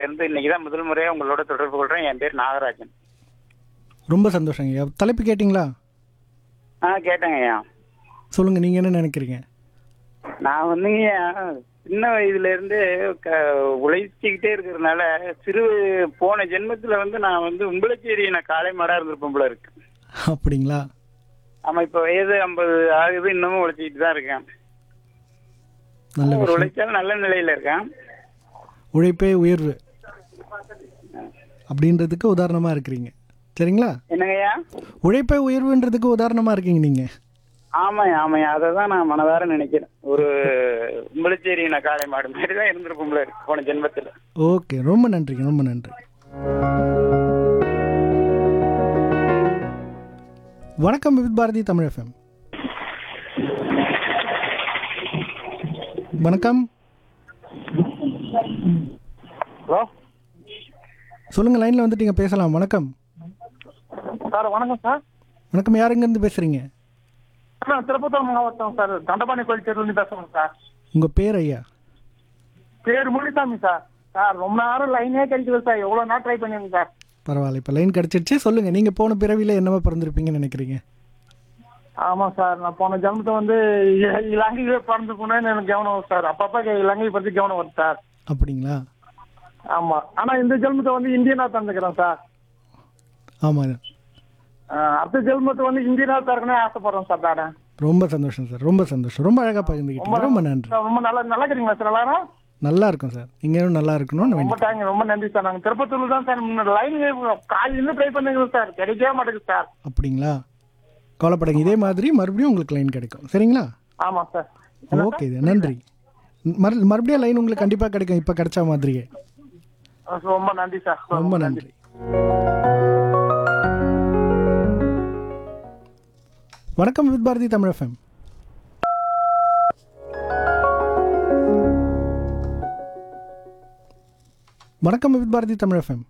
இருந்து இன்னைக்கு தான் முதல் முறையாக உங்களோட தொடர்பு கொள்கிறேன் என் பேர் நாகராஜன் ரொம்ப சந்தோஷங்க ஐயா தலைப்பு கேட்டிங்களா ஆ கேட்டேங்க ஐயா சொல்லுங்கள் நீங்கள் என்ன நினைக்கிறீங்க நான் வந்துங்க ஐயா, சின்ன வயதுல இருந்து க உழைச்சிக்கிட்டே இருக்கிறதுனால சிறு போன ஜென்மத்தில் வந்து நான் வந்து உம்பளச்சேரி நான் காளை மாடாக இருந்திருப்பேன் போல இருக்கு அப்படிங்களா ஆமாம் இப்போ வயது ஐம்பது ஆகுது இன்னமும் உழைச்சிக்கிட்டு தான் இருக்கேன் நல்ல ஒரு விஷயம் உழைச்சாலும் நல்ல நிலையில் இருக்கேன் உழைப்பே உயர்வு அப்படின்றதுக்கு உதாரணமாக இருக்கிறீங்க சரிங்களா என்னங்கய்யா உழைப்பே உயர்வுன்றதுக்கு உதாரணமாக இருக்கீங்க நீங்கள் ஆமாம் ஆமாம் அதை தான் நான் மனதார நினைக்கிறேன் ஒரு உம்பளச்சேரி நான் காளை மாடு மாதிரி தான் இருந்திருப்போம் போல இருக்கு போன ஜென்மத்தில் ஓகே ரொம்ப நன்றிங்க ரொம்ப நன்றி வணக்கம் வித் பாரதி தமிழ் எஃப்எம் வணக்கம் ஹலோ சொல்லுங்கள் லைனில் வந்துட்டீங்க பேசலாம் வணக்கம் சார் வணக்கம் சார் வணக்கம் யாருங்கேருந்து பேசுகிறீங்க நான் திருப்பத்தூர் மாவட்டம் சார் தண்டபாணி கோயில் தெருவுலேருந்து பேசுகிறேன் சார் உங்கள் பேர் ஐயா பேர் முனிசாமி சார் சார் ரொம்ப நேரம் லைனே கிடைக்கல சார் எவ்வளோ நேரம் ட்ரை பண்ணிருங்க சார் பரவாயில்ல இப்போ லைன் கிடச்சிருச்சு சொல்லுங்கள் நீங்கள் போன பிறவியில் என்னவா பிறந்திருப்பீங்கன்னு நினைக்கிறீங்க ஆமாம் சார் நான் போன ஜென்மத்தை வந்து இ- இலங்கையிலே பிறந்து போனேன்னு எனக்கு கவனம் வரும் சார் அப்பப்போ இலங்கை பற்றி கவனம் வருது சார் அப்படிங்களா ஆமாம் ஆனால் இந்த ஜென்மத்தை வந்து இந்தியனா தந்துக்கிறேன் சார் ஆமாம் ஆஹ் அடுத்த ஜென்மத்தை வந்து இந்தியனா தரக்கணும் ஆசைப்படுறேன் சார் நான் ரொம்ப சந்தோஷம் சார் ரொம்ப சந்தோஷம் ரொம்ப அழகாக பகிர்ந்துக்கிட்டீங்க ரொம்ப நன்றி சார், ரொம்ப நல்லா நல்லா இருக்கிறீங்களா சார் எல்லாரும் நல்லா இருக்கும் சார் நீங்களும் நல்லா இருக்கணும்னு ரொம்ப வேண்டி தேங்க்யூ ரொம்ப நன்றி சார் நாங்கள் திருப்பத்தூர்ல தான் சார் லைன் காலையில ட்ரை பண்ணுங்க சார் கிடைக்கவே மாட்டேங்குது சார் அப்படிங்களா கவலைப்படாங்க இதே மாதிரி மறுபடியும் உங்களுக்கு லைன் கிடைக்கும் சரிங்களா ஆமா சார் ஓகே இது நன்றி மறு மறுபடியும் லைன் உங்களுக்கு கண்டிப்பாக கிடைக்கும் இப்போ கிடைச்ச மாதிரியே ரொம்ப நன்றி சார் ரொம்ப நன்றி வணக்கம் வித் பாரதி தமிழ் எஃப்எம் வணக்கம் வித் பாரதி தமிழ் எஃப்எம்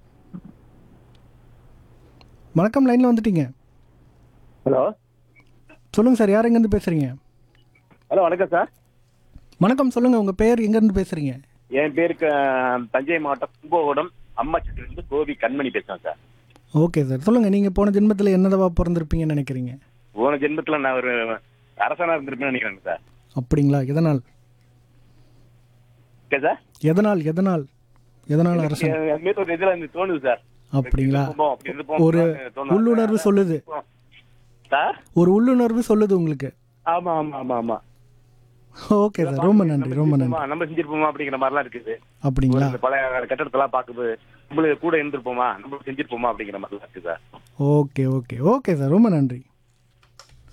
வணக்கம் லைனில் வந்துட்டீங்க ஹலோ சொல்லுங்கள் சார் யார் எங்கேருந்து பேசுகிறீங்க ஹலோ வணக்கம் சார் வணக்கம் சொல்லுங்கள் உங்கள் பேர் எங்கேருந்து பேசுகிறீங்க என் பேருக்கு அஹ், தஞ்சை மாவட்டம் கும்பகோணம் அம்மாச்சிட்டிலிருந்து கோபி கண்மணி பேசுறேன் சார் ஓகே சார் சொல்லுங்கள் நீங்கள் போன ஜென்மத்தில் என்னதவா பிறந்திருப்பீங்கன்னு நினைக்கிறீங்க போன ஜென்மத்தில் நான் ஒரு அரசனா இருந்திருப்பேன்னு நினைக்கிறேன் சார் அப்படிங்களா எதனால் ஓகே சார் எதனால் எதனால் எதனால் அரசன் என் என் மீது ஒரு இதுல இருந்து தோணுது சார் அப்படிங்களா இருப்போம், அப்படி இருப்போம், ஒரு தோணுது. உள்ளுணர்வு சொல்லுது சார் ஒரு உள்ளுணர்வு சொல்லுது உங்களுக்கு ஆமா ஆமா ஆமா ஆமா ஓகே சார் ரொம்ப நன்றி ரொம்ப நன்றி செஞ்சிருப்போமா, நம்ம செஞ்சிருப்போமா அப்படிங்கிற மாதிரிலாம் இருக்குது அப்படிங்களா இந்த பழைய கட்டடத்தெல்லாம் பார்க்கும்போது நம்மளுக்கு கூட இருந்திருப்போமா நம்ம செஞ்சிருப்போமா அப்படிங்கிற மாதிரிலாம் இருக்கு sir okay okay okay sir ரொம்ப நன்றி